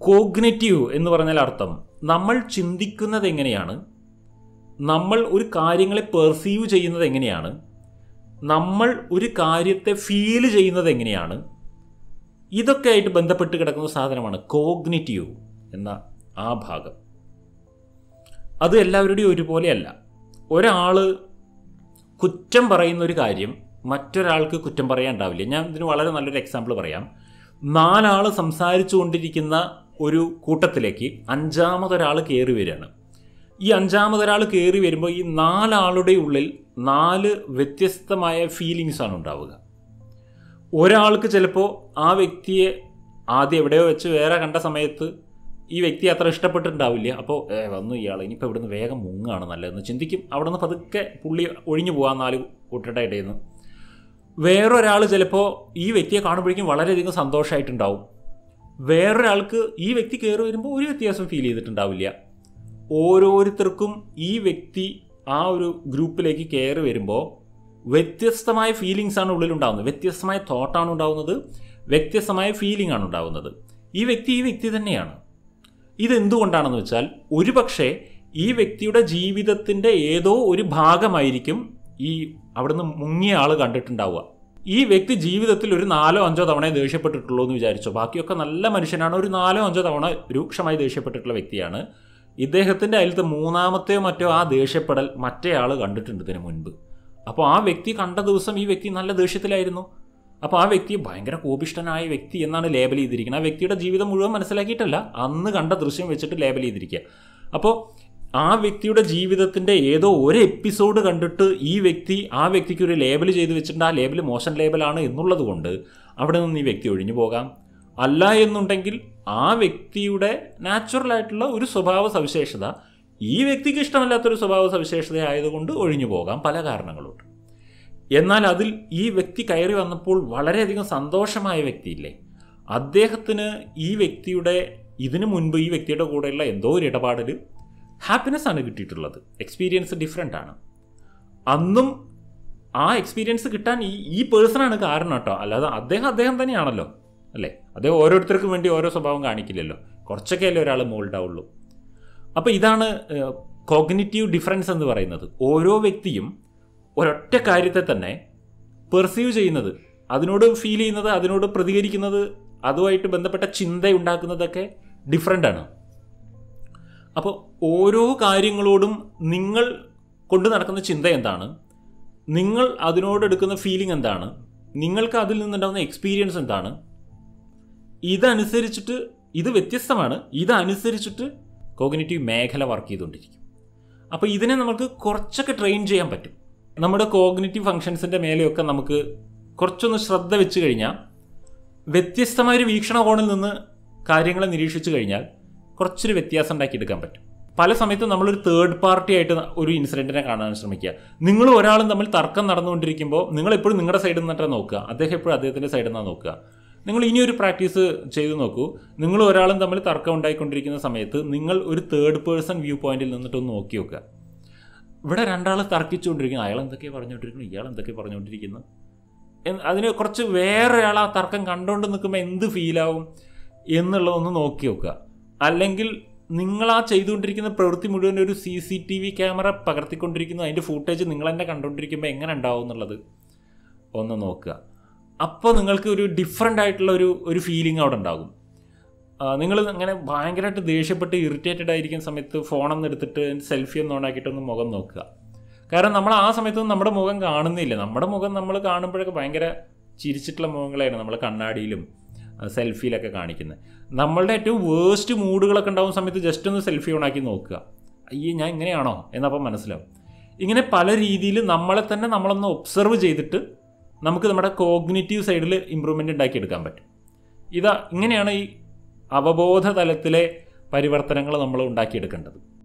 cognitive എന്ന് പറഞ്ഞാൽ അർത്ഥം നമ്മൾ ചിന്തിക്കുന്നത് എങ്ങനെയാണ് നമ്മൾ ഒരു കാര്യങ്ങളെ പെർസീവ് ചെയ്യുന്നത് എങ്ങനെയാണ് നമ്മൾ ഒരു കാര്യത്തെ ഫീൽ ചെയ്യുന്നത് എങ്ങനെയാണ് ഇതൊക്കെ ആയിട്ട് ബന്ധപ്പെട്ട് കിടക്കുന്ന സാധനമാണ് കോഗ്നിറ്റീവ് എന്ന ആ ഭാഗം അത് എല്ലാവരുടെയും ഒരുപോലെയല്ല ഒരാൾ കുറ്റം പറയുന്ന ഒരു കാര്യം മറ്റൊരാൾക്ക് കുറ്റം പറയാൻ ഉണ്ടാവില്ല ഞാൻ ഇതിന് വളരെ നല്ലൊരു എക്സാമ്പിൾ പറയാം നാലാൾ സംസാരിച്ചു കൊണ്ടിരിക്കുന്ന ഒരു കൂട്ടത്തിലേക്ക് അഞ്ചാമതൊരാൾ കയറി വരികയാണ് ഈ അഞ്ചാമതൊരാൾ കയറി വരുമ്പോൾ ഈ നാലാളുടെ ഉള്ളിൽ നാല് വ്യത്യസ്തമായ ഫീലിങ്സ് ആണ് ഉണ്ടാവുക ഒരാൾക്ക് ചിലപ്പോൾ ആ വ്യക്തിയെ ആദ്യം എവിടെയോ വെച്ച് വേറെ കണ്ട സമയത്ത് ഈ വ്യക്തി അത്ര ഇഷ്ടപ്പെട്ടിട്ടുണ്ടാവില്ല അപ്പോൾ ഏ വന്നു ഇയാൾ ഇനിയിപ്പോൾ ഇവിടുന്ന് വേഗം മുങ്ങാണ് നല്ലതെന്ന് ചിന്തിക്കും അവിടെ നിന്ന് പതുക്കെ പുള്ളി ഒഴിഞ്ഞു പോകാൻ നാല് കൂട്ടരുടെ ഇടയിൽ നിന്ന് വേറൊരാൾ ചിലപ്പോൾ ഈ വ്യക്തിയെ കാണുമ്പോഴേക്കും വളരെയധികം സന്തോഷമായിട്ടുണ്ടാവും വേറൊരാൾക്ക് ഈ വ്യക്തി കയറി വരുമ്പോൾ ഒരു വ്യത്യാസം ഫീൽ ചെയ്തിട്ടുണ്ടാവില്ല ഓരോരുത്തർക്കും ഈ വ്യക്തി ആ ഒരു ഗ്രൂപ്പിലേക്ക് കയറി വരുമ്പോൾ വ്യത്യസ്തമായ ഫീലിങ്സ് ആണ് ഉള്ളിലുണ്ടാകുന്നത് വ്യത്യസ്തമായ തോട്ടാണ് ഉണ്ടാകുന്നത് വ്യത്യസ്തമായ ഫീലിംഗ് ആണ് ഉണ്ടാകുന്നത് ഈ വ്യക്തി ഈ വ്യക്തി തന്നെയാണ് ഇതെന്തുകൊണ്ടാണെന്ന് വെച്ചാൽ ഒരുപക്ഷെ ഈ വ്യക്തിയുടെ ജീവിതത്തിൻ്റെ ഏതോ ഒരു ഭാഗമായിരിക്കും ഈ അവിടുന്ന് മുങ്ങിയ ആൾ കണ്ടിട്ടുണ്ടാവുക ഈ വ്യക്തി ജീവിതത്തിൽ ഒരു നാലോ അഞ്ചോ തവണ ദേഷ്യപ്പെട്ടിട്ടുള്ളൂ എന്ന് വിചാരിച്ചോ ബാക്കിയൊക്കെ നല്ല മനുഷ്യനാണ് ഒരു നാലോ അഞ്ചോ തവണ രൂക്ഷമായി ദേഷ്യപ്പെട്ടിട്ടുള്ള വ്യക്തിയാണ് ഇദ്ദേഹത്തിൻ്റെ അതിലത്തെ മൂന്നാമത്തെയോ മറ്റോ ആ ദേഷ്യപ്പെടൽ മറ്റേ ആൾ കണ്ടിട്ടുണ്ട് ഇതിനു മുൻപ് അപ്പോൾ ആ വ്യക്തി കണ്ട ദിവസം ഈ വ്യക്തി നല്ല ദേഷ്യത്തിലായിരുന്നു അപ്പോൾ ആ വ്യക്തി ഭയങ്കര കോപിഷ്ടനായ വ്യക്തി എന്നാണ് ലേബൽ ചെയ്തിരിക്കുന്നത് ആ വ്യക്തിയുടെ ജീവിതം മുഴുവൻ മനസ്സിലാക്കിയിട്ടല്ല അന്ന് കണ്ട ദൃശ്യം വെച്ചിട്ട് ലേബൽ ചെയ്തിരിക്കുക അപ്പോൾ ആ വ്യക്തിയുടെ ജീവിതത്തിൻ്റെ ഏതോ ഒരു എപ്പിസോഡ് കണ്ടിട്ട് ഈ വ്യക്തി ആ വ്യക്തിക്ക് ഒരു ലേബൽ ചെയ്ത് വെച്ചിട്ടുണ്ട് ആ ലേബൽ മോശം ലേബലാണ് എന്നുള്ളത് കൊണ്ട് അവിടെ നിന്ന് ഈ വ്യക്തി ഒഴിഞ്ഞു പോകാം അല്ല എന്നുണ്ടെങ്കിൽ ആ വ്യക്തിയുടെ നാച്ചുറൽ ആയിട്ടുള്ള ഒരു സ്വഭാവ സവിശേഷത ഈ വ്യക്തിക്ക് ഇഷ്ടമല്ലാത്തൊരു സ്വഭാവ സവിശേഷത ആയതുകൊണ്ട് ഒഴിഞ്ഞു പോകാം പല കാരണങ്ങളുണ്ട് എന്നാൽ അതിൽ ഈ വ്യക്തി കയറി വന്നപ്പോൾ വളരെയധികം സന്തോഷമായ വ്യക്തിയില്ലേ അദ്ദേഹത്തിന് ഈ വ്യക്തിയുടെ ഇതിനു മുൻപ് ഈ വ്യക്തിയുടെ കൂടെയുള്ള എന്തോ ഒരു ഇടപാടിൽ ഹാപ്പിനെസ് ആണ് കിട്ടിയിട്ടുള്ളത് എക്സ്പീരിയൻസ് ഡിഫറെൻ്റ് ആണ് അന്നും ആ എക്സ്പീരിയൻസ് കിട്ടാൻ ഈ ഈ പേഴ്സണാണ് കാരണം കേട്ടോ അല്ലാതെ അദ്ദേഹം അദ്ദേഹം തന്നെയാണല്ലോ അല്ലേ അദ്ദേഹം ഓരോരുത്തർക്കും വേണ്ടി ഓരോ സ്വഭാവം കാണിക്കില്ലല്ലോ കുറച്ചൊക്കെ അല്ലേ ഒരാൾ മോൾഡ് ആവുള്ളൂ അപ്പോൾ ഇതാണ് കോഗ്നിറ്റീവ് ഡിഫറൻസ് എന്ന് പറയുന്നത് ഓരോ വ്യക്തിയും ഒരൊറ്റ കാര്യത്തെ തന്നെ പെർസീവ് ചെയ്യുന്നത് അതിനോട് ഫീൽ ചെയ്യുന്നത് അതിനോട് പ്രതികരിക്കുന്നത് അതുമായിട്ട് ബന്ധപ്പെട്ട ചിന്ത ഉണ്ടാക്കുന്നതൊക്കെ ഡിഫറെൻ്റ് ആണ് അപ്പോൾ ഓരോ കാര്യങ്ങളോടും നിങ്ങൾ കൊണ്ടു നടക്കുന്ന ചിന്ത എന്താണ് നിങ്ങൾ അതിനോട് എടുക്കുന്ന ഫീലിംഗ് എന്താണ് നിങ്ങൾക്ക് അതിൽ നിന്നുണ്ടാകുന്ന എക്സ്പീരിയൻസ് എന്താണ് ഇതനുസരിച്ചിട്ട് ഇത് വ്യത്യസ്തമാണ് ഇതനുസരിച്ചിട്ട് കോഗ്നേറ്റീവ് മേഖല വർക്ക് ചെയ്തുകൊണ്ടിരിക്കും അപ്പോൾ ഇതിനെ നമുക്ക് കുറച്ചൊക്കെ ട്രെയിൻ ചെയ്യാൻ പറ്റും നമ്മുടെ കോഗ്നേറ്റീവ് ഫങ്ഷൻസിൻ്റെ മേലെയൊക്കെ നമുക്ക് കുറച്ചൊന്ന് ശ്രദ്ധ വെച്ച് കഴിഞ്ഞാൽ വ്യത്യസ്തമായൊരു വീക്ഷണകോണിൽ നിന്ന് കാര്യങ്ങളെ നിരീക്ഷിച്ചു കഴിഞ്ഞാൽ കുറച്ചൊരു വ്യത്യാസം ഉണ്ടാക്കിയെടുക്കാൻ പറ്റും പല സമയത്തും നമ്മളൊരു തേർഡ് പാർട്ടി ആയിട്ട് ഒരു ഇൻസിഡൻറ്റിനെ കാണാൻ ശ്രമിക്കുക നിങ്ങൾ ഒരാളും തമ്മിൽ തർക്കം നടന്നുകൊണ്ടിരിക്കുമ്പോൾ നിങ്ങൾ എപ്പോഴും നിങ്ങളുടെ സൈഡിൽ നിന്നിട്ടാണ് നോക്കുക അദ്ദേഹം എപ്പോഴും അദ്ദേഹത്തിൻ്റെ സൈഡിൽ നിന്നാണ് നോക്കുക നിങ്ങൾ ഇനിയൊരു പ്രാക്ടീസ് ചെയ്ത് നോക്കൂ നിങ്ങൾ ഒരാളും തമ്മിൽ തർക്കം ഉണ്ടായിക്കൊണ്ടിരിക്കുന്ന സമയത്ത് നിങ്ങൾ ഒരു തേർഡ് പേഴ്സൺ വ്യൂ പോയിന്റിൽ നിന്നിട്ടൊന്ന് നോക്കി നോക്കുക ഇവിടെ രണ്ടാൾ തർക്കിച്ചുകൊണ്ടിരിക്കുന്നു അയാൾ എന്തൊക്കെയാണ് പറഞ്ഞുകൊണ്ടിരിക്കുന്നു ഇയാൾ എന്തൊക്കെയാണ് പറഞ്ഞുകൊണ്ടിരിക്കുന്നു എന്ന് അതിന് കുറച്ച് വേറൊരാൾ ആ തർക്കം കണ്ടുകൊണ്ട് നിൽക്കുമ്പോൾ എന്ത് ഫീലാവും എന്നുള്ളതൊന്ന് നോക്കി നോക്കുക അല്ലെങ്കിൽ നിങ്ങൾ ആ ചെയ്തുകൊണ്ടിരിക്കുന്ന പ്രവൃത്തി മുഴുവൻ ഒരു C C T V camera പകർത്തിക്കൊണ്ടിരിക്കുന്നു അതിൻ്റെ ഫൂട്ടേജ് നിങ്ങൾ തന്നെ കണ്ടുകൊണ്ടിരിക്കുമ്പോൾ എങ്ങനെ ഉണ്ടാവും എന്നുള്ളത് ഒന്ന് നോക്കുക അപ്പോൾ നിങ്ങൾക്ക് ഒരു ഡിഫറെൻ്റ് ആയിട്ടുള്ള ഒരു ഒരു ഫീലിംഗ് അവിടെ ഉണ്ടാകും നിങ്ങൾ ഇങ്ങനെ ഭയങ്കരമായിട്ട് ദേഷ്യപ്പെട്ട് ഇറിറ്റേറ്റഡ് ആയിരിക്കുന്ന സമയത്ത് ഫോണൊന്ന് എടുത്തിട്ട് സെൽഫി ഒന്ന് ഓണാക്കിയിട്ടൊന്ന് മുഖം നോക്കുക കാരണം നമ്മൾ ആ സമയത്തൊന്നും നമ്മുടെ മുഖം കാണുന്നില്ല നമ്മുടെ മുഖം നമ്മൾ കാണുമ്പോഴൊക്കെ ഭയങ്കര ചിരിച്ചിട്ടുള്ള മുഖങ്ങളാണ് നമ്മൾ കണ്ണാടിയിലും സെൽഫിയിലൊക്കെ കാണിക്കുന്നത് നമ്മളുടെ ഏറ്റവും വേസ്റ്റ് മൂഡുകളൊക്കെ ഉണ്ടാകുന്ന സമയത്ത് ജസ്റ്റ് ഒന്ന് സെൽഫി ഓണാക്കി നോക്കുക അയ്യേ ഞാൻ ഇങ്ങനെയാണോ എന്നപ്പം മനസ്സിലാവും ഇങ്ങനെ പല രീതിയിൽ നമ്മളെ തന്നെ നമ്മളൊന്ന് ഒബ്സർവ് ചെയ്തിട്ട് നമുക്ക് നമ്മുടെ കോഗ്നിറ്റീവ് സൈഡിൽ ഇമ്പ്രൂവ്മെൻ്റ് ഉണ്ടാക്കിയെടുക്കാൻ പറ്റും ഇതാ ഇങ്ങനെയാണ് ഈ അവബോധ തലത്തിലെ പരിവർത്തനങ്ങൾ നമ്മൾ ഉണ്ടാക്കിയെടുക്കേണ്ടത്